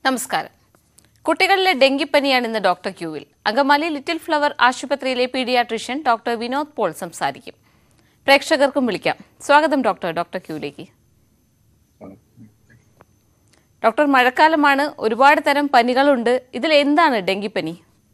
നമസ്കാരം കുട്ടികളിലെ ഡെങ്കിപ്പനിയാണ് ഇന്ന് ഡോക്ടർ ക്യൂവിൽ അങ്കമാലി ലിറ്റിൽ ഫ്ലവർ ആശുപത്രിയിലെ പീഡിയാട്രിഷ്യൻ ഡോക്ടർ വിനോദ് പോൾ സംസാരിക്കും പ്രേക്ഷകർക്കും വിളിക്കാം സ്വാഗതം ഡോക്ടർ ഡോക്ടർ ക്യൂവിലേക്ക് ഡോക്ടർ മഴക്കാലമാണ് ഒരുപാട് തരം പനികളുണ്ട് ഇതിൽ എന്താണ് ഡെങ്കിപ്പനി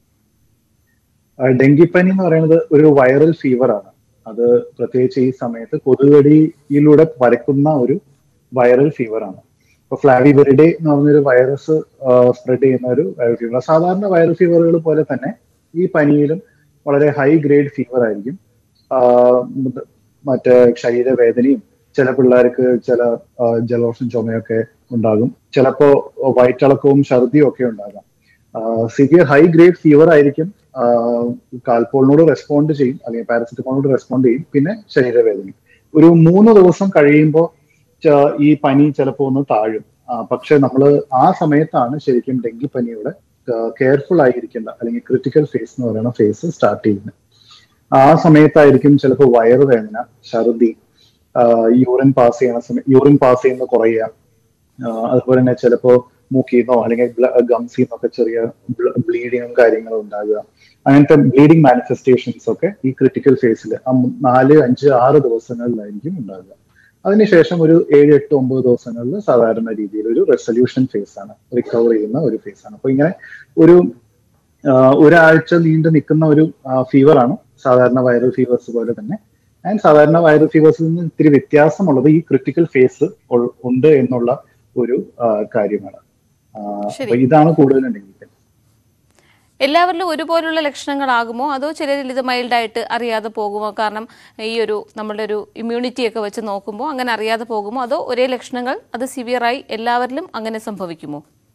ആ, ഡെങ്കിപ്പനി എന്ന് പറയുന്നത് ഒരു വൈറൽ ഫീവർ ആണ് അത് പ്രത്യേകിച്ച് ഈ സമയത്ത് കൊതുകടിയിലൂടെ പരക്കുന്ന ഒരു വൈറൽ ഫീവർ ആണ് ഇപ്പൊ ഫ്ലാവിബെറിഡെ എന്ന് പറഞ്ഞൊരു വൈറസ് സ്പ്രെഡ് ചെയ്യുന്ന ഒരു വൈറൽ ഫീവർ സാധാരണ വൈറൽ ഫീവറുകൾ പോലെ തന്നെ ഈ പനിയിലും വളരെ ഹൈ ഗ്രേഡ് ഫീവർ ആയിരിക്കും ആ, മറ്റ് മറ്റേ ശരീരവേദനയും ചില പിള്ളേർക്ക് ചില ആ, ജലദോഷം ചുമയൊക്കെ ഉണ്ടാകും ചിലപ്പോ വയറ്റിളക്കവും ഛർദിയും ഒക്കെ ഉണ്ടാകാം സിവിയർ ഹൈ ഗ്രേഡ് ഫീവർ ആയിരിക്കും കാൽപോളിനോട് റെസ്പോണ്ട് ചെയ്യും അല്ലെങ്കിൽ പാരസിറ്റമോളിനോട് റെസ്പോണ്ട് ചെയ്യും പിന്നെ ശരീരവേദനയും ഒരു മൂന്ന് ദിവസം കഴിയുമ്പോൾ ഈ പനി ചിലപ്പോൾ ഒന്ന് താഴും ആ, പക്ഷെ നമ്മൾ ആ സമയത്താണ് ശരിക്കും ഡെങ്കിപ്പനിയുടെ കെയർഫുൾ ആയിരിക്കേണ്ട അല്ലെങ്കിൽ ക്രിട്ടിക്കൽ ഫേസ് എന്ന് പറയുന്ന ഫേസ് സ്റ്റാർട്ട് ചെയ്യുന്നത് ആ സമയത്തായിരിക്കും ചിലപ്പോൾ വയറുവേദന ഛർദി യൂറിൻ പാസ് ചെയ്യുന്ന സമയം യൂറിൻ പാസ് ചെയ്യുന്ന കുറയുക ആഹ് അതുപോലെ തന്നെ ചിലപ്പോ മൂക്കിൽ നിന്നോ അല്ലെങ്കിൽ ഗംസിൽ നിന്നൊക്കെ ചെറിയ ബ്ലീഡിങ്ങും കാര്യങ്ങളും ഉണ്ടാകുക അങ്ങനത്തെ ബ്ലീഡിങ് മാനിഫെസ്റ്റേഷൻസ് ഒക്കെ ഈ ക്രിട്ടിക്കൽ ഫേസിൽ നാല് അഞ്ച് ആറ് ദിവസങ്ങളിലായിരിക്കും ഉണ്ടാകുക അതിനുശേഷം ഒരു ഏഴ് എട്ട് ഒമ്പത് ദിവസങ്ങളിൽ സാധാരണ രീതിയിൽ ഒരു റെസൊല്യൂഷൻ ഫേസ് ആണ് റിക്കവർ ചെയ്യുന്ന ഒരു ഫേസ് ആണ് അപ്പൊ ഇങ്ങനെ ഒരു ആഹ് ഒരാഴ്ച നീണ്ടു നിൽക്കുന്ന ഒരു ഫീവർ ആണ് സാധാരണ വൈറൽ ഫീവേഴ്സ് പോലെ തന്നെ ആൻഡ് സാധാരണ വൈറൽ ഫീവേഴ്സിൽ നിന്ന് ഇത്തിരി വ്യത്യാസമുള്ളത് ഈ ക്രിട്ടിക്കൽ ഫേസ് ഉണ്ട് എന്നുള്ള ഒരു ആ, കാര്യമാണ് ആ, ശരി. അപ്പൊ ഇതാണ് കൂടുതലുണ്ടെങ്കിൽ എല്ലാവരിലും ഒരുപോലുള്ള ലക്ഷണങ്ങളാകുമോ അതോ ചിലരിൽ ഇത് മൈൽഡായിട്ട് അറിയാതെ പോകുമോ കാരണം ഈ ഒരു നമ്മളുടെ ഒരു ഇമ്മ്യൂണിറ്റി ഒക്കെ വെച്ച് നോക്കുമ്പോൾ അങ്ങനെ അറിയാതെ പോകുമോ അതോ ഒരേ ലക്ഷണങ്ങൾ അത് സിവിയറായി എല്ലാവരിലും അങ്ങനെ സംഭവിക്കുമോ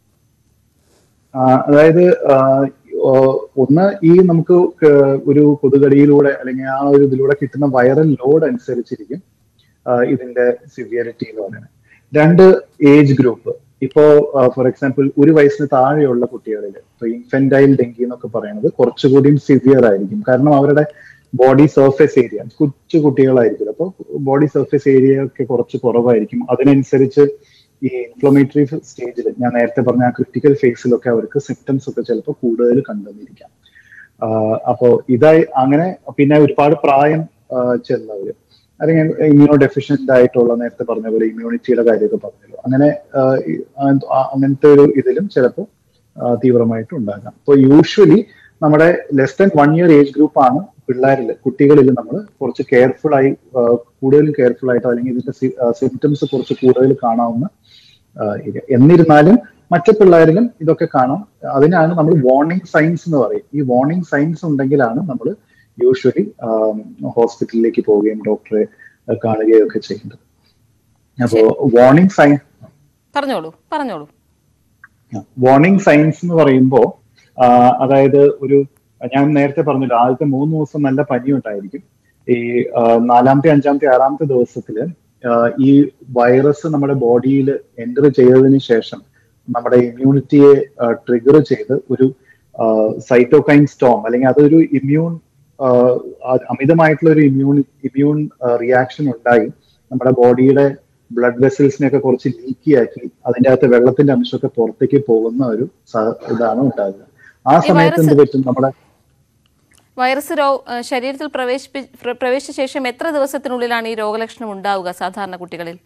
ആ, അതായത് ആ, ഓ, ഒന്ന് ഈ നമുക്ക് ക- ഒരു കൊതുകടിയിലൂടെ അല്ലെങ്കിൽ ആ ഒരു ഇതിലൂടെ കിട്ടുന്ന വൈറൽ ലോഡ് അനുസരിച്ചിരിക്കും ആ, ഇതിന്റെ സിവിയറിറ്റി എന്ന് പറയുന്നത് രണ്ട് ഏജ് ഗ്രൂപ്പ് ഇപ്പോ ഫോർ എക്സാമ്പിൾ ഒരു വയസ്സിന് താഴെയുള്ള കുട്ടികളിൽ ഇപ്പൊ ഇൻഫെന്റൈൽ ഡെങ്കി എന്നൊക്കെ പറയുന്നത് കുറച്ചുകൂടിയും സിവിയർ ആയിരിക്കും കാരണം അവരുടെ ബോഡി സർഫേസ് ഏരിയ കൊച്ചു കുട്ടികളായിരിക്കും അപ്പോൾ ബോഡി സർഫേസ് ഏരിയ ഒക്കെ കുറച്ച് കുറവായിരിക്കും അതിനനുസരിച്ച് ഈ ഇൻഫ്ലമേറ്ററി സ്റ്റേജിൽ ഞാൻ നേരത്തെ പറഞ്ഞ ആ ക്രിട്ടിക്കൽ ഫേസിലൊക്കെ അവർക്ക് സിംറ്റംസ് ഒക്കെ ചിലപ്പോൾ കൂടുതൽ കണ്ടുവന്നിരിക്കാം ആഹ് അപ്പോ ഇതായി അങ്ങനെ പിന്നെ ഒരുപാട് പ്രായം ആഹ് ചെന്നവര് അല്ലെങ്കിൽ ഇമ്മ്യൂണോ ഡെഫിഷ്യന്റ് ആയിട്ടുള്ള നേരത്തെ പറഞ്ഞ പോലെ ഇമ്മ്യൂണിറ്റിയുടെ കാര്യമൊക്കെ പറഞ്ഞല്ലോ അങ്ങനെ ആഹ് ഈ അങ്ങനത്തെ ആ- അങ്ങനത്തെ ഒരു ഇതിലും ചിലപ്പോൾ തീവ്രമായിട്ട് ഉണ്ടാകാം അപ്പോൾ യൂഷ്വലി നമ്മുടെ less than one year age group ആണ് പിള്ളേരിൽ കുട്ടികളിൽ നമ്മൾ കുറച്ച് കെയർഫുൾ ആയി ആഹ് കൂടുതലും കെയർഫുൾ ആയിട്ട് അല്ലെങ്കിൽ ഇതിന്റെ സിംറ്റംസ് കുറച്ച് കൂടുതൽ കാണാവുന്ന ആഹ് ഇത് എന്നിരുന്നാലും മറ്റു പിള്ളേരിലും ഇതൊക്കെ കാണാം അതിനാണ് നമ്മൾ വാർണിംഗ് സൈൻസ് എന്ന് പറയും ഈ വാർണിംഗ് സൈൻസ് ഉണ്ടെങ്കിലാണ് നമ്മൾ യൂഷ്വലി ഹോസ്പിറ്റലിലേക്ക് പോവുകയും ഡോക്ടറെ കാണുകയും ഒക്കെ ചെയ്യുന്നത് അപ്പോ വാർണിംഗ് സൈൻ പറഞ്ഞോളൂ പറഞ്ഞോളൂ വാർണിംഗ് സൈൻസ് എന്ന് പറയുമ്പോൾ അതായത് ഒരു ഞാൻ നേരത്തെ പറഞ്ഞല്ലോ ആദ്യത്തെ മൂന്ന് ദിവസം നല്ല പനി ഉണ്ടായിരിക്കും ഈ ആ, നാലാമത്തെ അഞ്ചാമത്തെ ആറാമത്തെ ദിവസത്തില് ആ, ഈ വൈറസ് നമ്മുടെ ബോഡിയിൽ എൻ്റർ ചെയ്തതിന് ശേഷം നമ്മുടെ ഇമ്മ്യൂണിറ്റിയെ ട്രിഗർ ചെയ്ത് ഒരു സൈറ്റോകൈൻ സ്റ്റോം അല്ലെങ്കിൽ അതൊരു ഇമ്മ്യൂൺ അമിതമായിട്ടുള്ള ഒരു ഇമ്മ്യൂൺ ഇമ്മ്യൂൺ റിയാക്ഷൻ ഉണ്ടായി നമ്മുടെ ബോഡിയുടെ ബ്ലഡ് വെസൽസിനെയൊക്കെ കുറച്ച് ലീക്കി ആക്കി അതിന്റെ അകത്ത് വെള്ളത്തിന്റെ അംശമൊക്കെ പുറത്തേക്ക് പോകുന്ന ഒരു സ- ഇതാണ് ഉണ്ടാകുക ആ ഈ സമയത്ത് എന്ത് വൈറസ് പറ്റും നമ്മുടെ വൈറസ് രോ ഏഹ് ശരീരത്തിൽ പ്രവേശിപ്പി പ്ര- പ്രവേശിച്ച ശേഷം എത്ര ദിവസത്തിനുള്ളിലാണ് ഈ രോഗലക്ഷണം ഉണ്ടാവുക സാധാരണ കുട്ടികളിൽ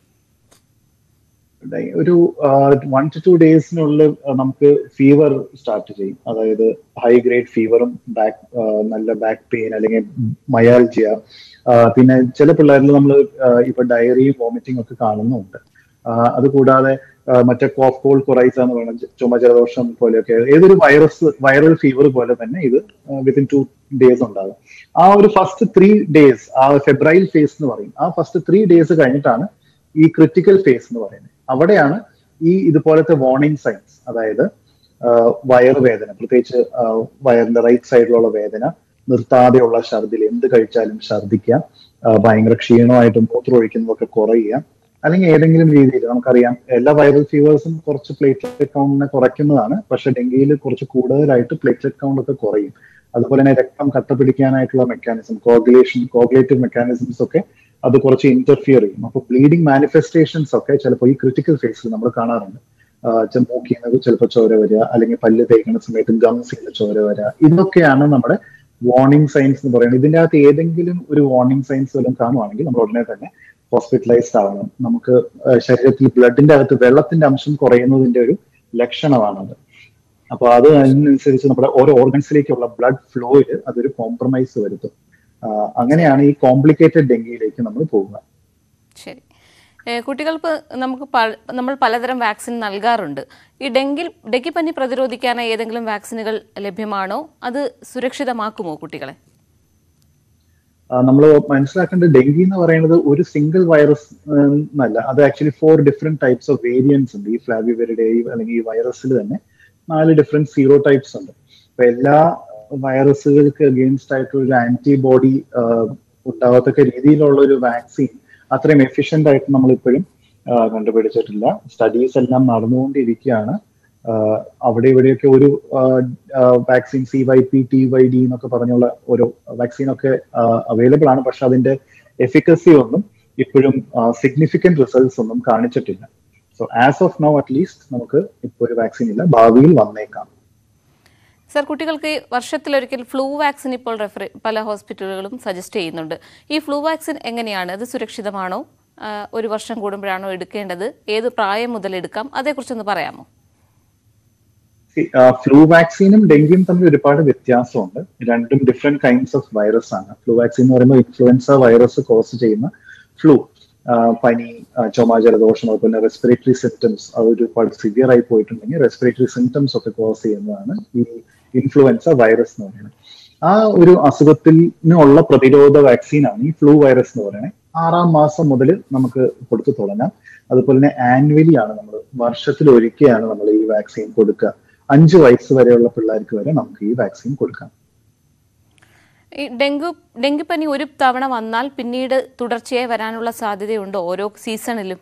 ഒരു വൺ ടു ടു ഡേയ്സിനുള്ളിൽ നമുക്ക് ഫീവർ സ്റ്റാർട്ട് ചെയ്യും അതായത് ഹൈ ഗ്രേഡ് ഫീവറും ബാക്ക് നല്ല ബാക്ക് പെയിൻ അല്ലെങ്കിൽ മയാൽജിയ പിന്നെ ചില പിള്ളേരിൽ നമ്മൾ ഇപ്പൊ ഡയറിയും വോമിറ്റിംഗ് ഒക്കെ കാണുന്നുണ്ട് ആ, അതുകൂടാതെ ആ, മറ്റേ കോഫ് കോൾ കൊറൈസ എന്ന് പറയുന്ന ചുമ ജലദോഷം പോലെയൊക്കെ ഏതൊരു വൈറസ് വൈറൽ ഫീവർ പോലെ തന്നെ ഇത് വിത്തിൻ ടു ഡേയ്സ് ഉണ്ടാകും ആ ഒരു ഫസ്റ്റ് ത്രീ ഡേയ്സ് ആ ഫെബ്രൈൽ ഫേസ് എന്ന് പറയും ആ ഫസ്റ്റ് ത്രീ ഡേയ്സ് കഴിഞ്ഞിട്ടാണ് ഈ ക്രിട്ടിക്കൽ ഫേസ് എന്ന് പറയുന്നത് അവിടെയാണ് ഈ ഇതുപോലത്തെ വാർണിംഗ് സൈൻസ് അതായത് ആഹ് വയറുവേദന പ്രത്യേകിച്ച് ആഹ് വയറിന്റെ റൈറ്റ് സൈഡിലുള്ള വേദന നിർത്താതെയുള്ള ഛർദിൽ എന്ത് കഴിച്ചാലും ഛർദിക്കുക ആഹ് ഭയങ്കര ക്ഷീണമായിട്ട് മൂത്രമൊഴിക്കുന്നതൊക്കെ കുറയുക അല്ലെങ്കിൽ ഏതെങ്കിലും രീതിയിൽ നമുക്കറിയാം എല്ലാ വൈറൽ ഫീവേഴ്സും കുറച്ച് പ്ലേറ്റ്ലെറ്റ് കൗണ്ടിനെ കുറയ്ക്കുന്നതാണ് പക്ഷെ ഡെങ്കിയിൽ കുറച്ച് കൂടുതലായിട്ട് പ്ലേറ്റ്ലെറ്റ് കൗണ്ട് ഒക്കെ കുറയും അതുപോലെ തന്നെ രക്തം കട്ട പിടിക്കാനായിട്ടുള്ള മെക്കാനിസം കോഗുലേഷൻ കോഗുലേറ്റീവ് മെക്കാനിസംസ് ഒക്കെ അത് കുറച്ച് ഇന്റർഫിയർ ചെയ്യും അപ്പൊ ബ്ലീഡിംഗ് മാനിഫെസ്റ്റേഷൻസ് ഒക്കെ ചിലപ്പോൾ ഈ ക്രിട്ടിക്കൽ ഫേസിൽ നമ്മൾ കാണാറുണ്ട് മൂക്കിൽ നിന്ന് ചിലപ്പോൾ ചോര വരിക അല്ലെങ്കിൽ പല്ല് തേക്കുന്ന സമയത്ത് ഗംസിൽ നിന്ന് ചോര വരിക ഇതൊക്കെയാണ് നമ്മുടെ വാർണിംഗ് സൈൻസ് എന്ന് പറയുന്നത് ഇതിന്റെ അകത്ത് ഏതെങ്കിലും ഒരു വാർണിംഗ് സൈൻസ് വല്ലതും കാണുവാണെങ്കിൽ നമ്മൾ ഉടനെ തന്നെ ഹോസ്പിറ്റലൈസ്ഡ് ആവണം നമുക്ക് ശരീരത്തിൽ ബ്ലഡിന്റെ അകത്ത് വെള്ളത്തിന്റെ അംശം കുറയുന്നതിന്റെ ഒരു ലക്ഷണമാണത് അപ്പൊ അത് അതിനനുസരിച്ച് നമ്മുടെ ഓരോ ഓർഗൻസിലേക്കുള്ള ബ്ലഡ് ഫ്ലോയിൽ അതൊരു കോംപ്രമൈസ് വരുത്തും അങ്ങനെയാണ് ഈ കോംപ്ലിക്കേറ്റഡ് ഡെങ്കിയിലേക്ക് നമ്മൾ പോകുക ശരി കുട്ടികൾക്ക് നമുക്ക് നമ്മൾ പലതരം വാക്സിൻ നൽകാറുണ്ട് ഈ ഡെങ്കിൽ ഡെങ്കിപ്പനി പ്രതിരോധിക്കാനായി ഏതെങ്കിലും വാക്സിനുകൾ ലഭ്യമാണോ അത് സുരക്ഷിതമാക്കുമോ കുട്ടികളെ നമ്മൾ മനസ്സിലാക്കേണ്ട ഡെങ്കി എന്ന് പറയുന്നത് ഒരു സിംഗിൾ വൈറസ് എന്നല്ല അത് actually four different types of variance ഉണ്ട് ഈ ഫ്ലാവിവെറിഡേ അല്ലെങ്കിൽ ഈ വൈറസിൽ തന്നെ നാല് ഡിഫറെന്റ് സീറോ ടൈപ്സ് ഉണ്ട് അപ്പൊ എല്ലാ വൈറസുകൾക്ക് അഗെയിൻസ്റ്റ് ആയിട്ടുള്ള ഒരു ആന്റിബോഡി ഉണ്ടാകത്തക്ക രീതിയിലുള്ള ഒരു വാക്സിൻ അത്രയും എഫിഷ്യന്റ് ആയിട്ട് നമ്മൾ ഇപ്പോഴും കണ്ടുപിടിച്ചിട്ടില്ല സ്റ്റഡീസ് എല്ലാം നടന്നുകൊണ്ടിരിക്കുകയാണ് അവിടെ ഇവിടെയൊക്കെ ഒരു vaccine C Y P T Y D എന്നൊക്കെ പറഞ്ഞുള്ള ഓരോ വാക്സിൻ ഒക്കെ അവൈലബിൾ ആണ് പക്ഷെ അതിന്റെ എഫിക്കസി ഒന്നും ഇപ്പോഴും സിഗ്നിഫിക്കന്റ് റിസൾട്ട്സ് ഒന്നും കാണിച്ചിട്ടില്ല so as of now at least നമുക്ക് ഇപ്പോൾ ഒരു വാക്സിൻ ഇല്ല ഭാവിയിൽ വന്നേക്കാം സർ കുട്ടികൾക്ക് വർഷത്തിലൊരിക്കൽ ഫ്ലൂ വാക്സിൻ ഇപ്പോൾ റെഫർ പല ഹോസ്പിറ്റലുകളും സജസ്റ്റ് ചെയ്യുന്നുണ്ട് ഈ ഫ്ലൂ വാക്സിൻ എങ്ങനെയാണ് അത് സുരക്ഷിതമാണോ ഒരു വർഷം കൂടുമ്പോഴാണോ എടുക്കേണ്ടത് ഏത് പ്രായം മുതൽ എടുക്കാം അതേക്കുറിച്ചൊന്ന് പറയാമോ ഫ്ലൂ വാക്സിനും ഡെങ്കിയും തമ്മിൽ ഒരുപാട് വ്യത്യാസമുണ്ട് രണ്ടും ഡിഫറെന്റ് കൈൻഡ്സ് ഓഫ് വൈറസ് ആണ് ഫ്ലൂ വാക്സിൻ എന്ന് പറയുമ്പോൾ ഇൻഫ്ലുവൻസ വൈറസ് കോസ് ചെയ്യുന്ന ഫ്ലൂ പനി ചുമ ജലദോഷം അതുപോലെ റെസ്പിറേറ്ററി സിംറ്റംസ് അത് ഒരുപാട് സിവിയർ ആയി പോയിട്ടുണ്ടെങ്കിൽ റെസ്പിറേറ്ററി സിംറ്റംസ് ഒക്കെ കോസ് ചെയ്യുന്നതാണ് ഈ ഇൻഫ്ലുവൻസ വൈറസ് എന്ന് പറയുന്നത് ആ ഒരു അസുഖത്തിനുള്ള പ്രതിരോധ വാക്സിനാണ് ഈ ഫ്ലൂ വൈറസ് എന്ന് പറയുന്നത് ആറാം മാസം മുതൽ നമുക്ക് കൊടുത്തു തുടങ്ങാം അതുപോലെ തന്നെ ആനുവലി ആണ് നമ്മൾ വർഷത്തിൽ ഒരിക്കലാണ് നമ്മൾ ഈ വാക്സിൻ കൊടുക്കുക അഞ്ച് വയസ്സ് വരെയുള്ള പിള്ളേർക്ക് വരെ നമുക്ക് ഈ വാക്സിൻ കൊടുക്കാം ഈ ഡെങ്കു ഡെങ്കിപ്പനി ഒരു തവണ വന്നാൽ പിന്നീട് തുടർച്ചയായി വരാനുള്ള സാധ്യതയുണ്ടോ ഓരോ സീസണിലും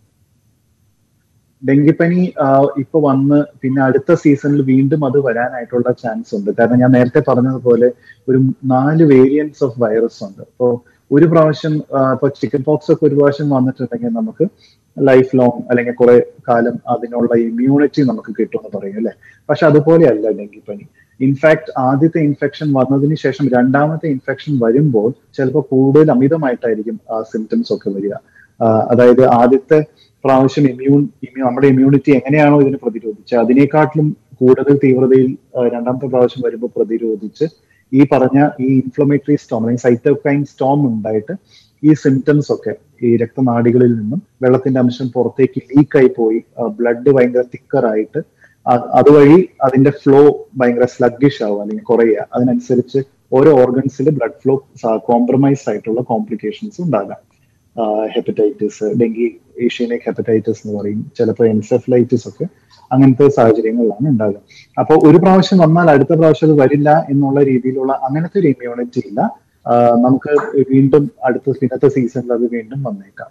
ഡെങ്കിപ്പനി ഇപ്പൊ വന്ന് പിന്നെ അടുത്ത സീസണിൽ വീണ്ടും അത് വരാനായിട്ടുള്ള ചാൻസ് ഉണ്ട് കാരണം ഞാൻ നേരത്തെ പറഞ്ഞതുപോലെ ഒരു നാല് വേരിയൻസ് ഓഫ് വൈറസ് ഉണ്ട് അപ്പോൾ ഒരു പ്രാവശ്യം ഇപ്പൊ ചിക്കൻ പോക്സ് ഒക്കെ ഒരു പ്രാവശ്യം വന്നിട്ടുണ്ടെങ്കിൽ നമുക്ക് ലൈഫ് ലോങ് അല്ലെങ്കിൽ കുറെ കാലം അതിനുള്ള ഇമ്മ്യൂണിറ്റി നമുക്ക് കിട്ടുമെന്ന് പറയും അല്ലെ പക്ഷെ അതുപോലെയല്ല ഡെങ്കിപ്പനി ഇൻഫാക്ട് ആദ്യത്തെ ഇൻഫെക്ഷൻ വന്നതിന് ശേഷം രണ്ടാമത്തെ ഇൻഫെക്ഷൻ വരുമ്പോൾ ചിലപ്പോൾ കൂടുതൽ അമിതമായിട്ടായിരിക്കും ആ സിംറ്റംസ് ഒക്കെ വരിക അതായത് ആദ്യത്തെ പ്രാവശ്യം ഇമ്മ്യൂൺ നമ്മുടെ ഇമ്മ്യൂണിറ്റി എങ്ങനെയാണോ ഇതിനെ പ്രതിരോധിച്ചത് അതിനേക്കാട്ടിലും കൂടുതൽ തീവ്രതയിൽ രണ്ടാമത്തെ പ്രാവശ്യം വരുമ്പോൾ പ്രതിരോധിച്ച് ഈ പറഞ്ഞ ഈ ഇൻഫ്ലമേറ്ററി സ്റ്റോം അല്ലെങ്കിൽ സൈറ്റോകൈൻ സ്റ്റോം ഉണ്ടായിട്ട് ഈ സിംറ്റംസ് ഒക്കെ ഈ രക്തനാടികളിൽ നിന്നും വെള്ളത്തിന്റെ അംശം പുറത്തേക്ക് ലീക്കായി പോയി ബ്ലഡ് ഭയങ്കര തിക്കറായിട്ട് അതുവഴി അതിന്റെ ഫ്ലോ ഭയങ്കര സ്ലഗിഷ് ആവുക അല്ലെങ്കിൽ കുറയുക അതിനനുസരിച്ച് ഓരോ ഓർഗൻസിൽ ബ്ലഡ് ഫ്ലോ കോംപ്രമൈസ് ആയിട്ടുള്ള കോംപ്ലിക്കേഷൻസ് ഉണ്ടാകാം ഹെപ്പറ്റൈറ്റിസ് ഡെങ്കി ഏഷ്യനിക് ഹെപ്പറ്റൈറ്റിസ് എന്ന് പറയും ചിലപ്പോൾ എൻസെഫലൈറ്റിസ് ഒക്കെ അങ്ങനത്തെ സാഹചര്യങ്ങളിലാണ് ഉണ്ടാകുക അപ്പോൾ ഒരു പ്രാവശ്യം വന്നാൽ അടുത്ത പ്രാവശ്യം അത് വരില്ല എന്നുള്ള രീതിയിലുള്ള അങ്ങനത്തെ ഒരു ഇമ്മ്യൂണിറ്റി ഇല്ല നമുക്ക് വീണ്ടും അടുത്ത പിന്നത്തെ സീസണിൽ അത് വീണ്ടും വന്നേക്കാം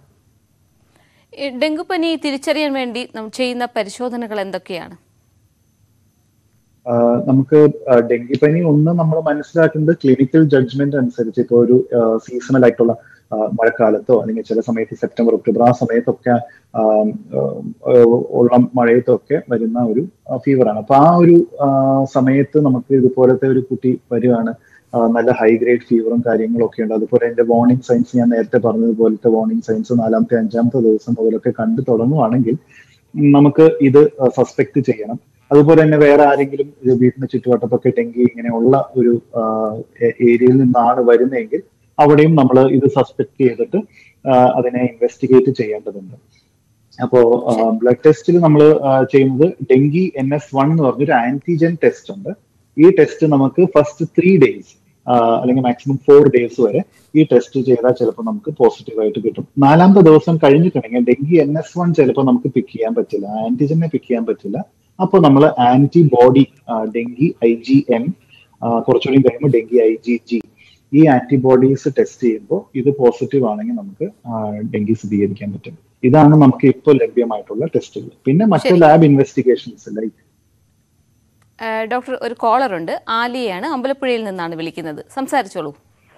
ഡെങ്കുപ്പനി തിരിച്ചറിയാൻ വേണ്ടി ചെയ്യുന്ന പരിശോധനകൾ എന്തൊക്കെയാണ് നമുക്ക് ഡെങ്കിപ്പനി ഒന്ന് നമ്മൾ മനസ്സിലാക്കുന്നത് ക്ലിനിക്കൽ ജഡ്ജ്മെന്റ് അനുസരിച്ച് ഇപ്പോൾ ഒരു സീസണൽ ആയിട്ടുള്ള മഴക്കാലത്തോ അല്ലെങ്കിൽ ചില സമയത്ത് സെപ്റ്റംബർ ഒക്ടോബർ ആ സമയത്തൊക്കെ ഉള്ള മഴയത്തൊക്കെ വരുന്ന ഒരു ഫീവറാണ് അപ്പൊ ആ ഒരു സമയത്ത് നമുക്ക് ഇതുപോലത്തെ ഒരു കുട്ടി വരികയാണ് നല്ല ഹൈ ഗ്രേഡ് ഫീവറും കാര്യങ്ങളും ഒക്കെ ഉണ്ട് അതുപോലെ എന്റെ വാർണിംഗ് സൈൻസ് ഞാൻ നേരത്തെ പറഞ്ഞതുപോലത്തെ വാർണിംഗ് സൈൻസ് നാലാമത്തെ അഞ്ചാമത്തെ ദിവസം മുതലൊക്കെ കണ്ടു തുടങ്ങുവാണെങ്കിൽ നമുക്ക് ഇത് സസ്പെക്ട് ചെയ്യണം അതുപോലെ തന്നെ വേറെ ആരെങ്കിലും വീടിന് ചുറ്റുവട്ടത്തൊക്കെ ഡെങ്കി ഇങ്ങനെയുള്ള ഒരു ഏരിയയിൽ നിന്നാണ് വരുന്നതെങ്കിൽ അവിടെയും നമ്മൾ ഇത് സസ്പെക്ട് ചെയ്തിട്ട് അതിനെ ഇൻവെസ്റ്റിഗേറ്റ് ചെയ്യേണ്ടതുണ്ട് അപ്പോ ബ്ലഡ് ടെസ്റ്റിൽ നമ്മൾ ചെയ്യുന്നത് ഡെങ്കി എൻ എസ് വൺ എന്ന് പറഞ്ഞൊരു ആന്റിജൻ ടെസ്റ്റ് ഉണ്ട് ഈ ടെസ്റ്റ് നമുക്ക് ഫസ്റ്റ് ത്രീ ഡേയ്സ് അല്ലെങ്കിൽ മാക്സിമം ഫോർ ഡേയ്സ് വരെ ഈ ടെസ്റ്റ് ചെയ്താൽ ചിലപ്പോൾ നമുക്ക് പോസിറ്റീവ് ആയിട്ട് കിട്ടും നാലാമത്തെ ദിവസം കഴിഞ്ഞിട്ടുണ്ടെങ്കിൽ ഡെങ്കി എൻ എസ് വൺ ചിലപ്പോൾ നമുക്ക് പിക്ക് ചെയ്യാൻ പറ്റില്ല ആന്റിജനെ പിക്ക് ചെയ്യാൻ പറ്റില്ല അപ്പോൾ നമ്മൾ antibody dengue I G M കുറച്ചുകൂടി കഴിയുമ്പോൾ ഡെങ്കി ഐ ജി ജി ഈ ആന്റിബോഡീസ് ടെസ്റ്റ് ചെയ്യുമ്പോൾ ഇത് പോസിറ്റീവ് ആണെങ്കിൽ നമുക്ക് ഡെങ്കി സ്ഥിരീകരിക്കാൻ പറ്റും ഇതാണ് നമുക്ക് ഇപ്പോൾ ലഭ്യമായിട്ടുള്ള ടെസ്റ്റുകൾ പിന്നെ മറ്റു ലാബ് ഇൻവെസ്റ്റിഗേഷൻസ് ലൈക്ക് ഡോക്ടർ ഒരു കോളർ ഉണ്ട് ആലിയാണ് അമ്പലപ്പുഴയിൽ നിന്നാണ് വിളിക്കുന്നത് സംസാരിച്ചോളൂ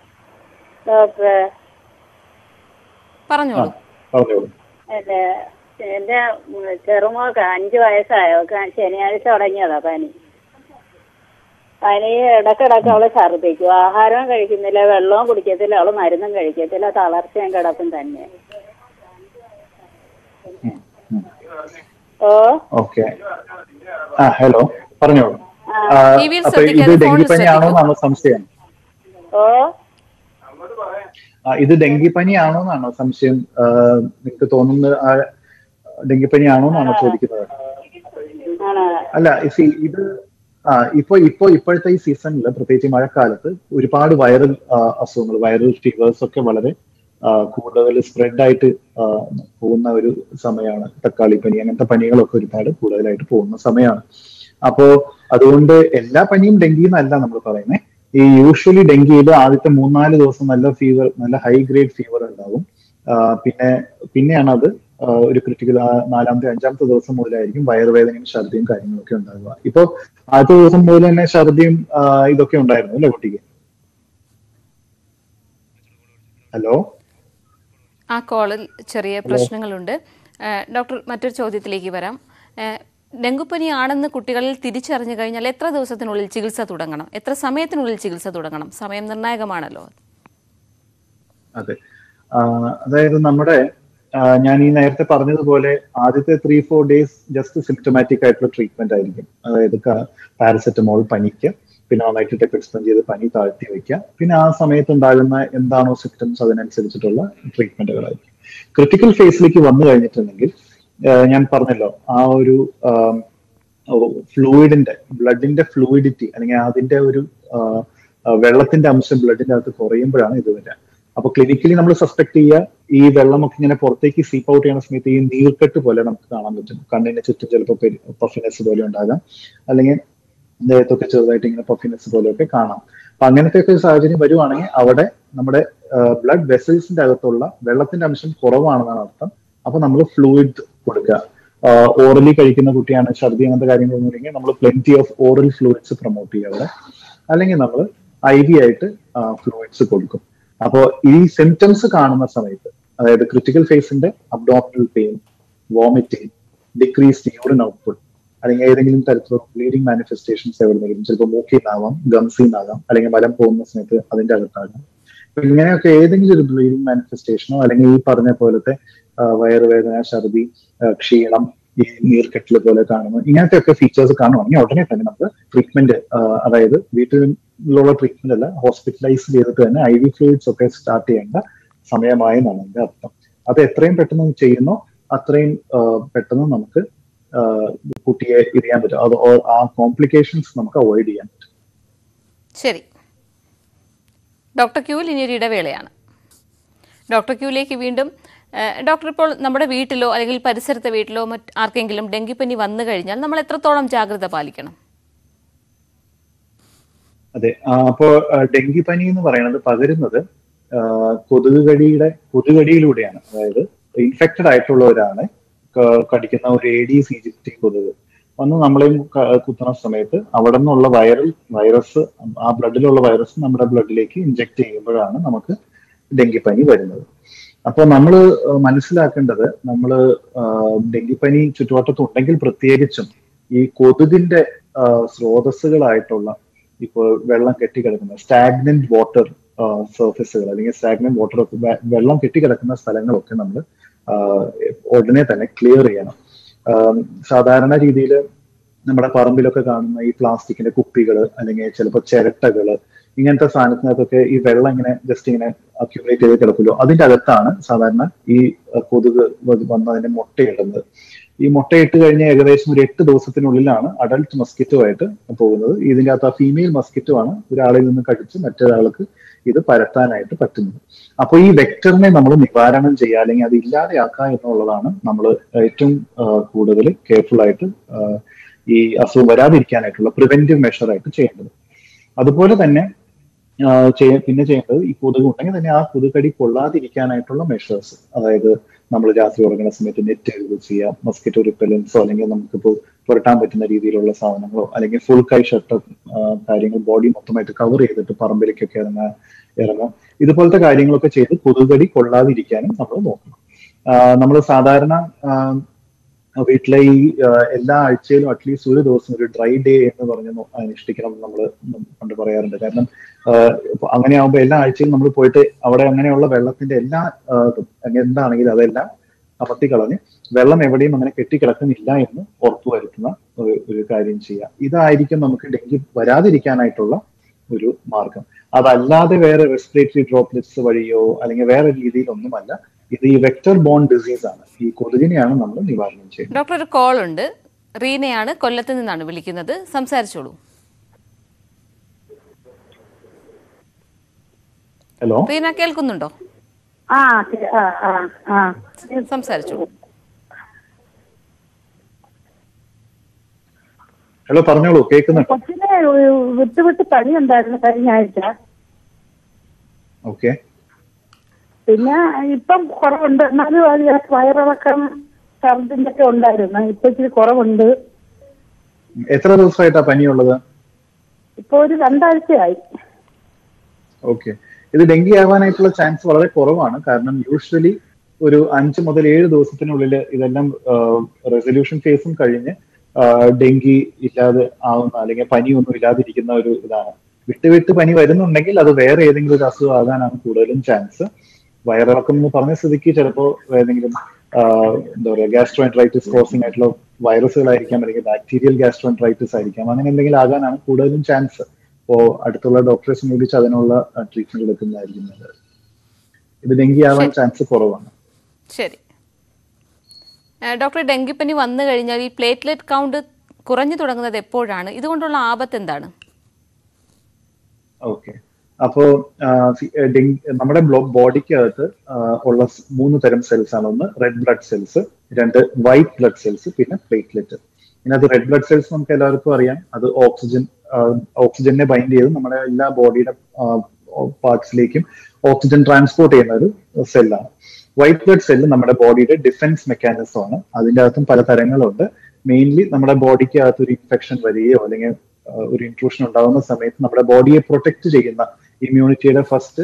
ഡോക്ടറെ പറഞ്ഞോളൂ പറഞ്ഞോളൂ അതെ എന്റെ ഉം, ചെറുമോക്ക് അഞ്ചു വയസ്സായ അവൾക്ക് ശനിയാഴ്ച തുടങ്ങിയതാ പനി പനി ഇടക്കിടക്ക് അവള് ഛർദ്ദിക്കും ആഹാരവും കഴിക്കുന്നില്ല വെള്ളവും കുടിക്കത്തില്ല അവള് മരുന്നും കഴിക്കത്തില്ല തളർച്ചയും കിടപ്പും തന്നെ ഓ ഓക്കെ ആ ഹലോ പറഞ്ഞോളൂ ആ, ടി വിയിൽ അപ്പൊ ഇത് ശ്രദ്ധിക്കാതെ ഫോണിൽ ഡെങ്കിപ്പനി ആണോ എന്നാണോ സംശയം ഓ ആ, ഇത് ഡെങ്കിപ്പനി ആണോ എന്നാണോ സംശയം ആ, നിങ്ങൾക്ക് തോന്നുന്നത് ആ, ഡെങ്കിപ്പനി ആണോ എന്നാണോ ചോദിക്കുന്നത് ആണ് അല്ല see, ഇത് ആ ഇപ്പൊ ഇപ്പൊ ഇപ്പോഴത്തെ ഈ സീസണിൽ പ്രത്യേകിച്ച് ഈ മഴക്കാലത്ത് ഒരുപാട് വൈറൽ അസുഖങ്ങൾ വൈറൽ ഫീവേഴ്സ് ഒക്കെ വളരെ ആ, കൂടുതൽ സ്പ്രെഡ് ആയിട്ട് ആ, പോകുന്ന ഒരു സമയമാണ് തക്കാളി പനി അങ്ങനത്തെ പനികളൊക്കെ ഒരുപാട് കൂടുതലായിട്ട് പോകുന്ന സമയമാണ് അപ്പോ അതുകൊണ്ട് എല്ലാ പനിയും ഡെങ്കി എന്നല്ല നമ്മൾ പറയുന്നത് ഈ യൂഷ്വലി ഡെങ്കിയിൽ ആദ്യത്തെ മൂന്നാല് ദിവസം നല്ല ഫീവർ നല്ല ഹൈ ഗ്രേഡ് ഫീവർ ഉണ്ടാവും ആ, പിന്നെ പിന്നെയാണ് അത് ആ, ഒരു ക്രിട്ടിക്കൽ നാലാമത്തെ അഞ്ചാമത്തെ ദിവസം മുതലായിരിക്കും വയറുവേദനയും ഛർദിയും കാര്യങ്ങളൊക്കെ ഉണ്ടാകുക ഇപ്പൊ ആദ്യത്തെ ദിവസം മുതൽ തന്നെ ഛർദിയും ആ, ഇതൊക്കെ ഉണ്ടായിരുന്നു അല്ലേ കുട്ടിക്ക് ഹലോ ആ കോളിൽ ചെറിയ പ്രശ്നങ്ങളുണ്ട് ഏഹ് ഡോക്ടർ മറ്റൊരു ചോദ്യത്തിലേക്ക് വരാം ഏഹ് ഡെങ്കുപ്പനി ആണെന്ന് കുട്ടികളിൽ തിരിച്ചറിഞ്ഞു കഴിഞ്ഞാൽ എത്ര ദിവസത്തിനുള്ളിൽ ചികിത്സ തുടങ്ങണം എത്ര സമയത്തിനുള്ളിൽ ചികിത്സ തുടങ്ങണം സമയം നിർണായകമാണല്ലോ അതെ ആ, അതായത് നമ്മുടെ ആ, ഞാൻ ഈ നേരത്തെ പറഞ്ഞതുപോലെ ആദ്യത്തെ three four days just symptomatic ആയിട്ടുള്ള ട്രീറ്റ്മെന്റ് ആയിരിക്കും അതായത് പാരസെറ്റമോൾ പനിക്ക് പിന്നെ നന്നായിട്ട് ടെപ്പ് എക്സ്പെൻഡ് ചെയ്ത് പനി താഴ്ത്തി വെക്കുക പിന്നെ ആ സമയത്ത് ഉണ്ടാകുന്ന എന്താണോ സിംറ്റംസ് അതിനനുസരിച്ചിട്ടുള്ള ട്രീറ്റ്മെന്റുകളായിരിക്കും ക്രിട്ടിക്കൽ ഫേസിലേക്ക് വന്നു കഴിഞ്ഞിട്ടുണ്ടെങ്കിൽ ആ, ഞാൻ പറഞ്ഞല്ലോ ആ ഒരു ഫ്ലൂയിഡിന്റെ ബ്ലഡിന്റെ ഫ്ലൂയിഡിറ്റി അല്ലെങ്കിൽ അതിന്റെ ഒരു ആ, ആ, വെള്ളത്തിന്റെ അംശം ബ്ലഡിന്റെ അകത്ത് കുറയുമ്പോഴാണ് ഇത് വരിക അപ്പൊ ക്ലിനിക്കലി നമ്മൾ സസ്പെക്ട് ചെയ്യുക ഈ വെള്ളമൊക്കെ ഇങ്ങനെ പുറത്തേക്ക് സീപ്പ് ഔട്ട് ചെയ്യുന്ന സമയത്ത് ഈ നീർക്കെട്ട് പോലെ നമുക്ക് കാണാൻ പറ്റും കണ്ണിന് ചുറ്റും ചിലപ്പോൾ പഫിനെസ് പോലെ ഉണ്ടാകാം അല്ലെങ്കിൽ ദേഹത്തൊക്കെ ചെറുതായിട്ട് ഇങ്ങനെ പഫിനെസ് പോലെയൊക്കെ കാണാം അപ്പൊ അങ്ങനത്തെ ഒക്കെ ഒരു സാഹചര്യം വരുവാണെങ്കിൽ അവിടെ നമ്മുടെ ബ്ലഡ് വെസൽസിന്റെ അകത്തുള്ള വെള്ളത്തിന്റെ അംശം കുറവാണെന്നാണ് അർത്ഥം അപ്പൊ നമ്മൾ ഫ്ലൂയിഡ് കൊടുക്കുക ഓറലി കഴിക്കുന്ന കുട്ടിയാണ് ഛർദി അങ്ങനത്തെ കാര്യങ്ങളൊന്നും ഇല്ലെങ്കിൽ നമ്മൾ plenty of oral fluids promote ചെയ്യുക അവിടെ അല്ലെങ്കിൽ നമ്മൾ ഐ വി ആയിട്ട് ഫ്ലൂയിഡ്സ് കൊടുക്കും അപ്പോൾ ഈ സിംറ്റംസ് കാണുന്ന സമയത്ത് അതായത് ക്രിട്ടിക്കൽ ഫേസിന്റെ abdominal pain vomiting decreased urine output അല്ലെങ്കിൽ ഏതെങ്കിലും തരത്തിലുള്ള ബ്ലീഡിംഗ് മാനിഫെസ്റ്റേഷൻസ് എവിടെന്നെങ്കിലും ചിലപ്പോൾ മൂക്കിൽ നിന്നാവാം ഗംസിൽ നിന്നാകാം അല്ലെങ്കിൽ മലം പോകുന്ന സമയത്ത് അതിന്റെ അകത്താകാം അപ്പൊ ഇങ്ങനെയൊക്കെ ഏതെങ്കിലും ഒരു ബ്ലീഡിംഗ് മാനിഫെസ്റ്റേഷനോ അല്ലെങ്കിൽ ഈ പറഞ്ഞ പോലത്തെ ആ, വയറുവേദന ഛർദി ആ, ക്ഷീണം ഈ നീർക്കെട്ടൽ പോലെ കാണുന്നു ഇങ്ങനത്തെ ഒക്കെ ഫീച്ചേഴ്സ് കാണുവാണെങ്കിൽ ഉടനെ തന്നെ നമുക്ക് ട്രീറ്റ്മെന്റ് അതായത് വീട്ടിലുള്ള ട്രീറ്റ്മെന്റ് അല്ല ഹോസ്പിറ്റലൈസ് ചെയ്തിട്ട് തന്നെ ഐ വി ഫ്ലൂയിഡ്സ് ഒക്കെ സ്റ്റാർട്ട് ചെയ്യേണ്ട സമയമായി എന്നാണ് എന്റെ അർത്ഥം അത് എത്രയും പെട്ടെന്ന് ചെയ്യുന്നോ അത്രയും ആ, പെട്ടെന്ന് നമുക്ക് ആ, കുട്ടിയെ ഇത് ചെയ്യാൻ പറ്റും അത് ഓ- ആ കോംപ്ലിക്കേഷൻസ് നമുക്ക് അവോയ്ഡ് ചെയ്യാൻ പറ്റും ശരി ഡോക്ടർ ക്യൂവിൽ ഇനി ഒരു ഇടവേളയാണ് ഡോക്ടർ ക്യൂവിലേക്ക് വീണ്ടും ഏഹ് ഡോക്ടർ ഇപ്പോൾ നമ്മുടെ വീട്ടിലോ അല്ലെങ്കിൽ പരിസരത്തെ വീട്ടിലോ മറ്റ് ആർക്കെങ്കിലും ഡെങ്കിപ്പനി വന്നു കഴിഞ്ഞാൽ നമ്മൾ എത്രത്തോളം ജാഗ്രത പാലിക്കണം അതെ ആ, അപ്പോ ആ, ഡെങ്കിപ്പനി എന്ന് പറയുന്നത് പകരുന്നത് ആ, കൊതുക് കടിയുടെ കൊതുകടിയിലൂടെയാണ് അതായത് ഇൻഫെക്റ്റഡ് ആയിട്ടുള്ള ഒരാളെ ക- കടിക്കുന്ന ഒരു ഏഡീസ് ഈജിപ്തി കൊതുക് വന്ന് നമ്മളെയും ക- കുത്തുന്ന സമയത്ത് അവിടെ നിന്നുള്ള വൈറൽ വൈറസ് ആ ബ്ലഡിലുള്ള വൈറസ് നമ്മുടെ ബ്ലഡിലേക്ക് ഇഞ്ചെക്ട് ചെയ്യുമ്പോഴാണ് നമുക്ക് ഡെങ്കിപ്പനി വരുന്നത് അപ്പൊ നമ്മൾ മനസ്സിലാക്കേണ്ടത് നമ്മൾ ഡെങ്കിപ്പനി ചുറ്റുവട്ടത്തുണ്ടെങ്കിൽ പ്രത്യേകിച്ചും ഈ കൊതുകിന്റെ ആ, സ്രോതസ്സുകളായിട്ടുള്ള ഇപ്പോൾ വെള്ളം കെട്ടിക്കിടക്കുന്ന സ്റ്റാഗ്നന്റ് വാട്ടർ സർഫസുകൾ അല്ലെങ്കിൽ സ്റ്റാഗ്നന്റ് വാട്ടർ വെള്ളം കെട്ടിക്കിടക്കുന്ന സ്ഥലങ്ങളൊക്കെ നമ്മൾ ഉടനെ തന്നെ ക്ലിയർ ചെയ്യണം ആം, സാധാരണ രീതിയിൽ നമ്മുടെ പറമ്പിലൊക്കെ കാണുന്ന ഈ പ്ലാസ്റ്റിക്കിന്റെ കുപ്പികൾ അല്ലെങ്കിൽ ചിലപ്പോൾ ചിരട്ടകള് ഇങ്ങനത്തെ സാധനത്തിനകത്തൊക്കെ ഈ വെള്ളം ഇങ്ങനെ ജസ്റ്റ് ഇങ്ങനെ അക്യുമുലേറ്റ് ചെയ്ത് കിടക്കുമല്ലോ അതിന്റെ അകത്താണ് സാധാരണ ഈ അഹ്, കൊതുക് വ- വന്ന് അതിന്റെ മുട്ടയിടുന്നത് ഈ മുട്ടയിട്ട് കഴിഞ്ഞ ഏകദേശം ഒരു എട്ട് ദിവസത്തിനുള്ളിലാണ് അഡൽട്ട് മസ്കിറ്റോ ആയിട്ട് പോകുന്നത് ഇതിന്റെ അകത്ത് ആ ഫീമെയിൽ മസ്കിറ്റോ ആണ് ഒരാളിൽ നിന്ന് കടിച്ച് മറ്റൊരാൾക്ക് ഇത് പരത്താനായിട്ട് പറ്റുന്നത് അപ്പോൾ ഈ വെക്ടറിനെ നമ്മൾ നിവാരണം ചെയ്യുക അല്ലെങ്കിൽ അത് ഇല്ലാതെയാക്കുക എന്നുള്ളതാണ് നമ്മൾ ഏറ്റവും കൂടുതൽ കെയർഫുൾ ആയിട്ട് ആ, ഈ അസുഖം വരാതിരിക്കാനായിട്ടുള്ള പ്രിവെന്റീവ് മെഷർ ആയിട്ട് ചെയ്യേണ്ടത് അതുപോലെ തന്നെ ആ, ചെയ്യ- പിന്നെ ചെയ്യേണ്ടത് ഈ കൊതുക് ഉണ്ടെങ്കിൽ തന്നെ ആ കൊതുകടി കൊള്ളാതിരിക്കാനായിട്ടുള്ള മെഷേഴ്സ് അതായത് നമ്മൾ രാത്രി ഉറങ്ങുന്ന സമയത്ത് നെറ്റ് യൂസ് ചെയ്യുക മസ്കിറ്റോ റിപ്പലൻസോ അല്ലെങ്കിൽ നമുക്കിപ്പോൾ പുരട്ടാൻ പറ്റുന്ന രീതിയിലുള്ള സാധനങ്ങളോ അല്ലെങ്കിൽ ഫുൾ കൈ ഷർട്ട് കാര്യങ്ങൾ ബോഡി മൊത്തമായിട്ട് കവർ ചെയ്തിട്ട് പറമ്പിലേക്കൊക്കെ ഇറങ്ങാൻ ഇറങ്ങാം ഇതുപോലത്തെ കാര്യങ്ങളൊക്കെ ചെയ്ത് കൊതുകടി കൊള്ളാതിരിക്കാനും നമ്മൾ നോക്കണം നമ്മൾ സാധാരണ ആ, വീട്ടിലെ ഈ ആ, എല്ലാ ആഴ്ചയിലും അറ്റ്ലീസ്റ്റ് ഒരു ദിവസം ഒരു ഡ്രൈ ഡേ എന്ന് പറഞ്ഞ് നോ- അനുഷ്ഠിക്കണം നമ്മൾ പണ്ട് പറയാറുണ്ട് കാരണം ആ, ഇപ്പൊ അങ്ങനെയാകുമ്പോൾ എല്ലാ ആഴ്ചയിലും നമ്മൾ പോയിട്ട് അവിടെ അങ്ങനെയുള്ള വെള്ളത്തിന്റെ എല്ലാ ആ, ഇതും, എന്താണെങ്കിലും അതെല്ലാം അമർത്തി കളഞ്ഞ് വെള്ളം എവിടെയും അങ്ങനെ കെട്ടിക്കിടക്കുന്നില്ല എന്ന് ഉറപ്പുവരുത്തുന്ന ഒരു ഒരു കാര്യം ചെയ്യുക ഇതായിരിക്കും നമുക്ക് ഡെങ്കി വരാതിരിക്കാനായിട്ടുള്ള ഒരു മാർഗം അതല്ലാതെ വേറെ റെസ്പിറേറ്ററി ഡ്രോപ്ലെറ്റ്സ് വഴിയോ അല്ലെങ്കിൽ വേറെ രീതിയിലൊന്നുമല്ല ഇത് ഈ വെക്ടർ ബോൺ ഡിസീസ് ആണ് ഈ കൊതുകിനെയാണ് നമ്മൾ നിവാരണം ചെയ്യുന്നത് ഡോക്ടർ ഒരു കോൾ ഉണ്ട് റീനയാണ് കൊല്ലത്ത് നിന്നാണ് വിളിക്കുന്നത് സംസാരിച്ചോളൂ ഹലോ റീന കേൾക്കുന്നുണ്ടോ ആ ശരി. ആ ആ ആ സംസാരിച്ചോളൂ ഹലോ പറഞ്ഞോളൂ കേൾക്കുന്നുണ്ടോ കൊച്ചിന് വിട്ട് വിട്ട് പനി ഉണ്ടായിരുന്നു കഴിഞ്ഞ ആഴ്ച ഓക്കെ പിന്നെ ഇപ്പം കുറവുണ്ട് എന്നാലും അത് വയറിളക്കം ഛർദിന്റെ ഒക്കെ ഉണ്ടായിരുന്നു ഇപ്പൊ ഇച്ചിരി കുറവുണ്ട് എത്ര ദിവസമായിട്ടാ പനിയുള്ളത് ഇപ്പൊ ഒരു രണ്ടാഴ്ചയായി ഓക്കെ ഇത് ഡെങ്കി ആവാനായിട്ടുള്ള ചാൻസ് വളരെ കുറവാണ് കാരണം യൂഷ്വലി ഒരു അഞ്ച് മുതൽ ഏഴ് ദിവസത്തിനുള്ളിൽ ഇതെല്ലാം റെസൊല്യൂഷൻ ഫേസും കഴിഞ്ഞ് ആ, ഡെങ്കി ഇല്ലാതെ ആവുന്ന അല്ലെങ്കിൽ പനിയൊന്നും ഇല്ലാതിരിക്കുന്ന ഒരു ഇതാണ് വിട്ട് വിട്ട് പനി വരുന്നുണ്ടെങ്കിൽ അത് വേറെ ഏതെങ്കിലും ഒരു അസുഖം ആകാനാണ് കൂടുതലും ചാൻസ് വയറിളക്കം എന്ന് പറഞ്ഞ സ്ഥിതിക്ക് ചിലപ്പോൾ ഏതെങ്കിലും ആ, എന്താ പറയുക ഗ്യാസ്ട്രോൻട്രൈറ്റിസ് കോസിംഗ് ആയിട്ടുള്ള വൈറസുകളായിരിക്കാം അല്ലെങ്കിൽ ബാക്ടീരിയൽ ഗ്യാസ്ട്രോൻട്രൈറ്റിസ് ആയിരിക്കാം അങ്ങനെ എന്തെങ്കിലും ആകാനാണ് കൂടുതലും ചാൻസ് അപ്പോ അടുത്തുള്ള ഡോക്ടറെ സമീപിച്ച് അതിനുള്ള ട്രീറ്റ്മെന്റ് എടുക്കുന്നതായിരിക്കും നല്ലത് ഇത് ഡെങ്കി ആവാൻ ചാൻസ് കുറവാണ് ശരി ആ, ഡോക്ടർ ഡെങ്കിപ്പനി വന്നു കഴിഞ്ഞാൽ ഈ പ്ലേറ്റ്ലെറ്റ് കൗണ്ട് കുറഞ്ഞു തുടങ്ങുന്നത് എപ്പോഴാണ് ഇതുകൊണ്ടുള്ള ആപത്ത് എന്താണ് ഓക്കെ അപ്പോ ആ, സി- ഏ, ഡെങ്കി നമ്മുടെ ബോഡിക്കകത്ത് ഉള്ള സ് മൂന്ന് തരം സെൽസ് ആണ് ഒന്ന് റെഡ് ബ്ലഡ് സെൽസ് രണ്ട് വൈറ്റ് ബ്ലഡ് സെൽസ് പിന്നെ പ്ലേറ്റ്ലെറ്റ് ഇതിനകത്ത് റെഡ് ബ്ലഡ് സെൽസ് നമുക്ക് എല്ലാവർക്കും അറിയാം അത് ഓക്സിജൻ ഓക്സിജനെ ബൈൻഡ് ചെയ്ത് നമ്മുടെ എല്ലാ ബോഡിയുടെ പാർട്സിലേക്കും ഓക്സിജൻ ട്രാൻസ്പോർട്ട് ചെയ്യുന്ന ഒരു സെല്ലാണ് വൈറ്റ് ബ്ലഡ് സെല്ല് നമ്മുടെ ബോഡിയുടെ ഡിഫൻസ് മെക്കാനിസം ആണ് അതിൻ്റെ അകത്തും പല തരങ്ങളുണ്ട് മെയിൻലി നമ്മുടെ ബോഡിക്ക് അകത്ത് ഒരു ഇൻഫെക്ഷൻ വരികയോ അല്ലെങ്കിൽ ആ, ഒരു ഇൻട്രൂഷൻ ഉണ്ടാകുന്ന സമയത്ത് നമ്മുടെ ബോഡിയെ പ്രൊട്ടക്ട് ചെയ്യുന്ന ഇമ്മ്യൂണിറ്റിയുടെ ഫസ്റ്റ്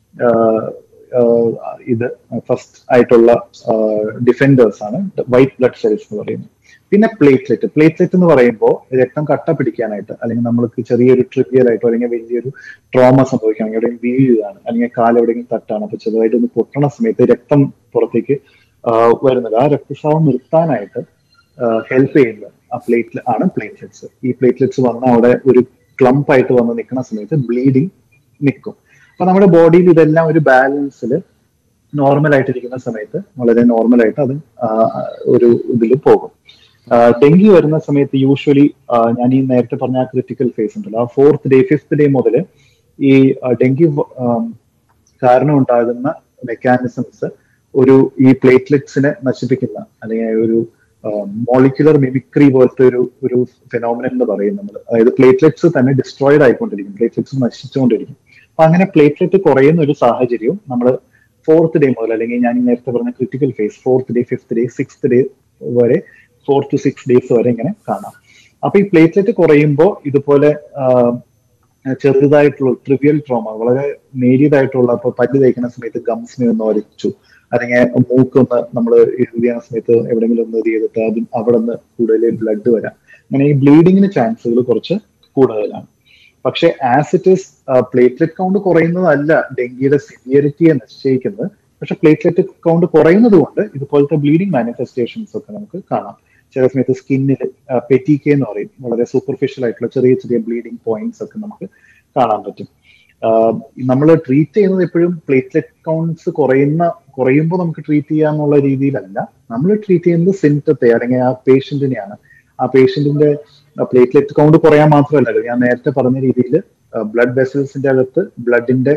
ഇത് ഫസ്റ്റ് ആയിട്ടുള്ള ഡിഫൻഡേഴ്സ് ആണ് വൈറ്റ് ബ്ലഡ് സെൽസ് എന്ന് പറയുന്നത് പിന്നെ പ്ലേറ്റ്ലെറ്റ് പ്ലേറ്റ്ലെറ്റ് എന്ന് പറയുമ്പോൾ രക്തം കട്ട പിടിക്കാനായിട്ട് അല്ലെങ്കിൽ നമ്മൾക്ക് ചെറിയൊരു ട്രിവിയൽ ആയിട്ടോ അല്ലെങ്കിൽ വലിയൊരു ട്രോമ സംഭവിക്കുകയാണെങ്കിൽ എവിടെയും വീഴുകയാണ് അല്ലെങ്കിൽ കാല് എവിടെയെങ്കിലും തട്ടാണ് അപ്പൊ ചെറുതായിട്ട് ഒന്ന് പൊട്ടണ സമയത്ത് രക്തം പുറത്തേക്ക് ആ, വരുന്നത് ആ രക്തസ്രാവം നിർത്താനായിട്ട് ഹെൽപ്പ് ചെയ്യുന്നത് ആ പ്ലേറ്റ് ആണ് പ്ലേറ്റ്ലെറ്റ്സ് ഈ പ്ലേറ്റ്ലെറ്റ്സ് വന്ന് അവിടെ ഒരു ക്ലംപ് ആയിട്ട് വന്ന് നിൽക്കുന്ന സമയത്ത് ബ്ലീഡിങ് നിൽക്കും അപ്പൊ നമ്മുടെ ബോഡിയിൽ ഇതെല്ലാം ഒരു ബാലൻസിൽ നോർമൽ ആയിട്ടിരിക്കുന്ന സമയത്ത് വളരെ നോർമൽ ആയിട്ട് അത് ആ, ഒരു ഇതിൽ പോകും ആ, ഡെങ്കി വരുന്ന സമയത്ത് യൂഷ്വലി ഞാൻ ഈ നേരത്തെ പറഞ്ഞ ആ ക്രിട്ടിക്കൽ ഫേസ് ഉണ്ടല്ലോ ആ ഫോർത്ത് ഡേ ഫിഫ്ത് ഡേ മുതൽ ഈ ആ, ഡെങ്കി ആ, കാരണം ഉണ്ടാകുന്ന മെക്കാനിസംസ് ഒരു ഈ പ്ലേറ്റ്ലെറ്റ്സിനെ നശിപ്പിക്കുന്ന അല്ലെങ്കിൽ ഒരു മോളിക്കുലർ മിമിക്രി പോലത്തെ ഒരു ഒരു ഫെനോമിനൻ എന്ന് പറയും നമ്മൾ അതായത് പ്ലേറ്റ്ലെറ്റ്സ് തന്നെ ഡിസ്ട്രോയിഡ് ആയിക്കൊണ്ടിരിക്കും പ്ലേറ്റ്ലെറ്റ്സ് നശിച്ചുകൊണ്ടിരിക്കും അപ്പൊ അങ്ങനെ പ്ലേറ്റ്ലെറ്റ് കുറയുന്ന ഒരു സാഹചര്യവും നമ്മൾ ഫോർത്ത് ഡേ മുതൽ അല്ലെങ്കിൽ ഞാൻ ഈ നേരത്തെ പറഞ്ഞ critical phase fourth day fifth day sixth day വരെ ഫോർ ടു സിക്സ് ഡേയ്സ് വരെ ഇങ്ങനെ കാണാം അപ്പൊ ഈ പ്ലേറ്റ്ലെറ്റ് കുറയുമ്പോൾ ഇതുപോലെ ആ, ചെറുതായിട്ടുള്ള ട്രിവിയൽ ട്രോമ വളരെ നേരിയതായിട്ടുള്ള ഇപ്പൊ പല്ല് തേക്കുന്ന സമയത്ത് ഗംസിനെ ഒന്ന് ഒരച്ചു അല്ലെങ്കിൽ മൂക്കൊന്ന് നമ്മൾ ഇത് ചെയ്യുന്ന സമയത്ത് എവിടെയെങ്കിലും ഒന്ന് ഇത് ചെയ്തിട്ട് അതും അവിടെ നിന്ന് കൂടുതൽ ബ്ലഡ് വരാം അങ്ങനെ ഈ ബ്ലീഡിങ്ങിന് ചാൻസുകൾ കുറച്ച് കൂടുതലാണ് പക്ഷെ as it is platelet count കുറയുന്നതല്ല ഡെങ്കിയുടെ സിവിയറിറ്റിയെ നിശ്ചയിക്കുന്നത് പക്ഷെ പ്ലേറ്റ്ലെറ്റ് കൗണ്ട് കുറയുന്നത് കൊണ്ട് ഇതുപോലത്തെ ബ്ലീഡിംഗ് മാനിഫെസ്റ്റേഷൻസ് ഒക്കെ നമുക്ക് കാണാം ചില സമയത്ത് സ്കിന്നിൽ പെറ്റിക്കെ എന്ന് പറയും വളരെ സൂപ്പർഫിഷ്യൽ ആയിട്ടുള്ള ചെറിയ ചെറിയ ബ്ലീഡിംഗ് പോയിന്റ്സ് ഒക്കെ നമുക്ക് കാണാൻ പറ്റും നമ്മൾ ട്രീറ്റ് ചെയ്യുന്നത് എപ്പോഴും പ്ലേറ്റ്ലെറ്റ് കൗണ്ട്സ് കുറയുന്ന കുറയുമ്പോൾ നമുക്ക് ട്രീറ്റ് ചെയ്യാന്നുള്ള രീതിയിലല്ല നമ്മൾ ട്രീറ്റ് ചെയ്യുന്നത് സിംറ്റത്തെ അല്ലെങ്കിൽ ആ പേഷ്യന്റിനെയാണ് ആ പേഷ്യന്റിന്റെ പ്ലേറ്റ്ലെറ്റ് കൗണ്ട് കുറയാൻ മാത്രമല്ലല്ലോ ഞാൻ നേരത്തെ പറഞ്ഞ രീതിയിൽ ബ്ലഡ് വെസൽസിന്റെ അകത്ത് ബ്ലഡിന്റെ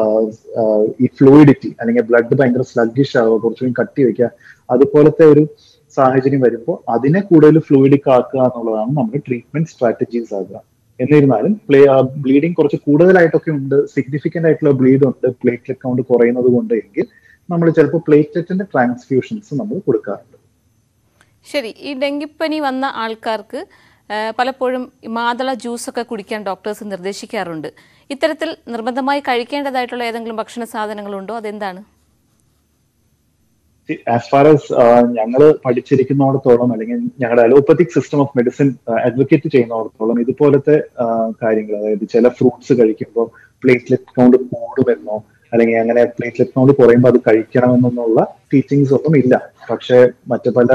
ഈ ഫ്ലൂയിഡിറ്റി അല്ലെങ്കിൽ ബ്ലഡ് ഭയങ്കര സ്ലഗിഷ് ആവുക കുറച്ചുകൂടി കട്ടി വെക്കുക അതുപോലത്തെ ഒരു സാഹചര്യം വരുമ്പോൾ അതിനെ കൂടുതൽ ഫ്ലൂയിഡിക് ആക്കുക എന്നുള്ളതാണ് നമ്മുടെ ട്രീറ്റ്മെന്റ് സ്ട്രാറ്റജീസ് ആകുക എന്നിരുന്നാലും പ്ലേ ബ്ലീഡിങ് കുറച്ച് കൂടുതലായിട്ടൊക്കെ ഉണ്ട് സിഗ്നിഫിക്കന്റ് ആയിട്ടുള്ള ബ്ലീഡ് ഉണ്ട് പ്ലേറ്റ്ലെറ്റ് കൗണ്ട് കുറയുന്നത് കൊണ്ട് എങ്കിൽ നമ്മൾ ചിലപ്പോൾ പ്ലേറ്റ്ലെറ്റിന്റെ ട്രാൻസ്ഫ്യൂഷൻസ് നമ്മൾ കൊടുക്കാറുണ്ട് ശരി ഈ ഡെങ്കിപ്പനി വന്ന ആൾക്കാർക്ക് ആ, പലപ്പോഴും ഈ മാതള ജ്യൂസൊക്കെ കുടിക്കാൻ ഡോക്ടേഴ്സ് നിർദ്ദേശിക്കാറുണ്ട് ഇത്തരത്തിൽ നിർബന്ധമായി കഴിക്കേണ്ടതായിട്ടുള്ള ഏതെങ്കിലും ഭക്ഷണ സാധനങ്ങളുണ്ടോ അതെന്താണ് ആസ് ഫാർ ആസ് ഞങ്ങൾ പഠിച്ചിരിക്കുന്നിടത്തോളം അല്ലെങ്കിൽ ഞങ്ങളുടെ allopathic system of medicine advocate ചെയ്യുന്നിടത്തോളം ഇതുപോലത്തെ കാര്യങ്ങൾ അതായത് ചില ഫ്രൂട്ട്സ് കഴിക്കുമ്പോൾ പ്ലേറ്റ്ലെറ്റ് കൗണ്ട് കൂടുമെന്നോ അല്ലെങ്കിൽ അങ്ങനെ പ്ലേറ്റ്ലെറ്റ് കൗണ്ട് കുറയുമ്പോൾ അത് കഴിക്കണമെന്നുള്ള ടീച്ചിങ്സ് ഒന്നും ഇല്ല പക്ഷെ മറ്റു പല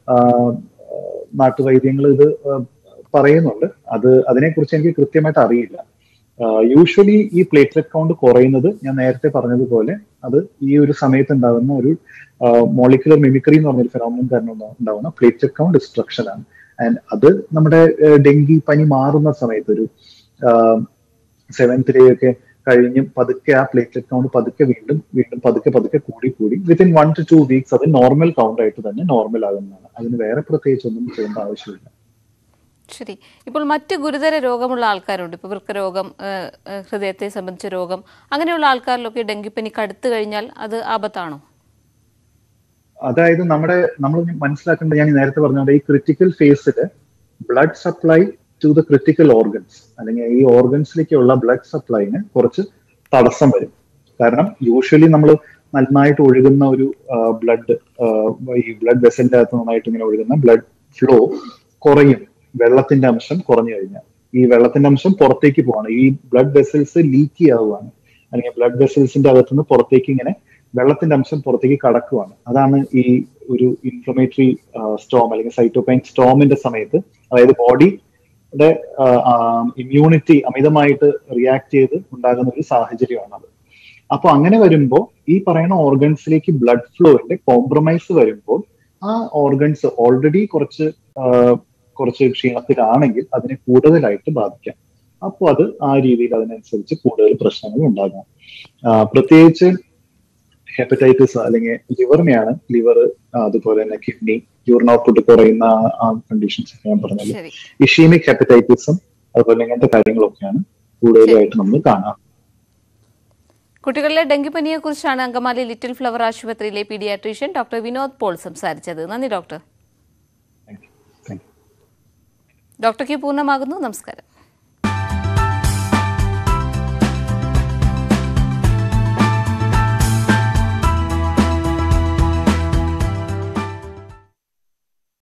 നാട്ടുവൈദ്യങ്ങൾ ഇത് പറയുന്നുണ്ട് അത് അതിനെക്കുറിച്ച് എനിക്ക് കൃത്യമായിട്ട് അറിയില്ല യൂഷ്വലി ഈ പ്ലേറ്റ്ലെറ്റ് കൗണ്ട് കുറയുന്നത് ഞാൻ നേരത്തെ പറഞ്ഞതുപോലെ അത് ഈ ഒരു സമയത്ത് ഉണ്ടാകുന്ന ഒരു മോളിക്കുലർ മിമിക്രി എന്ന് പറഞ്ഞൊരു ഫെനോമിനൻ കാരണം ഉണ്ടാകുന്ന പ്ലേറ്റ്ലെറ്റ് കൗണ്ട് ഡിസ്ട്രക്ഷൻ ആണ് ആൻഡ് അത് നമ്മുടെ ഡെങ്കി പനി മാറുന്ന സമയത്ത് ഒരു സെവൻത് ഡേ ഒക്കെ കഴിഞ്ഞ് പതുക്കെ ആ പ്ലേറ്റ്ലെറ്റ് കൗണ്ട് പതുക്കെ വീണ്ടും വീണ്ടും പതുക്കെ പതുക്കെ കൂടി കൂടി within one to two weeks അത് നോർമൽ കൗണ്ട് ആയിട്ട് തന്നെ നോർമൽ ആകുന്നതാണ് അതിന് വേറെ പ്രത്യേകിച്ച് ഒന്നും ചെയ്യേണ്ട ആവശ്യമില്ല ശരി ഇപ്പോൾ മറ്റ് ഗുരുതര രോഗമുള്ള ആൾക്കാരുണ്ട് ഇപ്പോൾ വൃക്കരോഗം ഹൃദയത്തെ സംബന്ധിച്ച രോഗം അങ്ങനെയുള്ള ആൾക്കാരിലൊക്കെ ഡെങ്കിപ്പനി കടുത്തു കഴിഞ്ഞാൽ അത് ആപത്താണോ അതായത് നമ്മുടെ നമ്മൾ മനസ്സിലാക്കേണ്ടത് ഞാൻ നേരത്തെ പറഞ്ഞ ഈ ക്രിട്ടിക്കൽ ഫേസിൽ blood supply to the critical organs അല്ലെങ്കിൽ ഈ ഓർഗൻസിലേക്കുള്ള ബ്ലഡ് സപ്ലൈന് കുറച്ച് തടസ്സം വരും കാരണം യൂഷ്വലി നമ്മൾ നന്നായിട്ട് ഒഴുകുന്ന ഒരു ബ്ലഡ് ഈ ബ്ലഡ് വെസലിന്റെ അകത്ത് നന്നായിട്ട് ഇങ്ങനെ ഒഴുകുന്ന ബ്ലഡ് ഫ്ലോ കുറയും വെള്ളത്തിന്റെ അംശം കുറഞ്ഞു കഴിഞ്ഞാൽ ഈ വെള്ളത്തിന്റെ അംശം പുറത്തേക്ക് പോവാണ് ഈ ബ്ലഡ് വെസൽസ് ലീക്കി ആവുകയാണ് അല്ലെങ്കിൽ ബ്ലഡ് വെസൽസിന്റെ അകത്തുനിന്ന് പുറത്തേക്ക് ഇങ്ങനെ വെള്ളത്തിന്റെ അംശം പുറത്തേക്ക് കടക്കുവാണ് അതാണ് ഈ ഒരു ഇൻഫ്ലമേറ്ററി സ്റ്റോം അല്ലെങ്കിൽ സൈറ്റോപൈൻ സ്റ്റോമിന്റെ സമയത്ത് അതായത് ബോഡിയുടെ ഇമ്മ്യൂണിറ്റി അമിതമായിട്ട് റിയാക്ട് ചെയ്ത് ഉണ്ടാകുന്ന ഒരു സാഹചര്യമാണ് അത് അപ്പൊ അങ്ങനെ വരുമ്പോൾ ഈ പറയുന്ന ഓർഗൻസിലേക്ക് ബ്ലഡ് ഫ്ലോന്റെ കോംപ്രമൈസ് വരുമ്പോൾ ആ ഓർഗൻസ് ഓൾറെഡി കുറച്ച് കുറച്ച് ക്ഷീണത്തിലാണെങ്കിൽ അതിനെ കൂടുതലായിട്ട് ബാധിക്കാം അപ്പോൾ അത് ആ രീതിയിൽ അതിനനുസരിച്ച് കൂടുതൽ പ്രശ്നങ്ങൾ ഉണ്ടാകാം പ്രത്യേകിച്ച് ഹെപ്പറ്റൈറ്റിസ് അല്ലെങ്കിൽ ലിവറിനെയാണ് ലിവർ അതുപോലെ തന്നെ കിഡ്നി യൂറിൻ ഔട്ട്പുട്ട് കുറയുന്ന ആ കണ്ടീഷൻസ് ഞാൻ പറഞ്ഞത് ഇഷീമിക് ഹെപ്പറ്റൈറ്റിസും അതുപോലെ ഇങ്ങനത്തെ കാര്യങ്ങളൊക്കെയാണ് കൂടുതലായിട്ട് നമ്മൾ കാണാം കുട്ടികളിലെ ഡെങ്കിപ്പനിയെ കുറിച്ചാണ് അങ്കമാലി ലിറ്റിൽ ഫ്ലവർ ആശുപത്രിയിലെ പീഡിയാട്രീഷ്യൻ ഡോക്ടർ വിനോദ് പോൾ സംസാരിച്ചത് നന്ദി ഡോക്ടർ ഡോക്ടർ കെ പൂർണ്ണമാകുന്നു നമസ്കാരം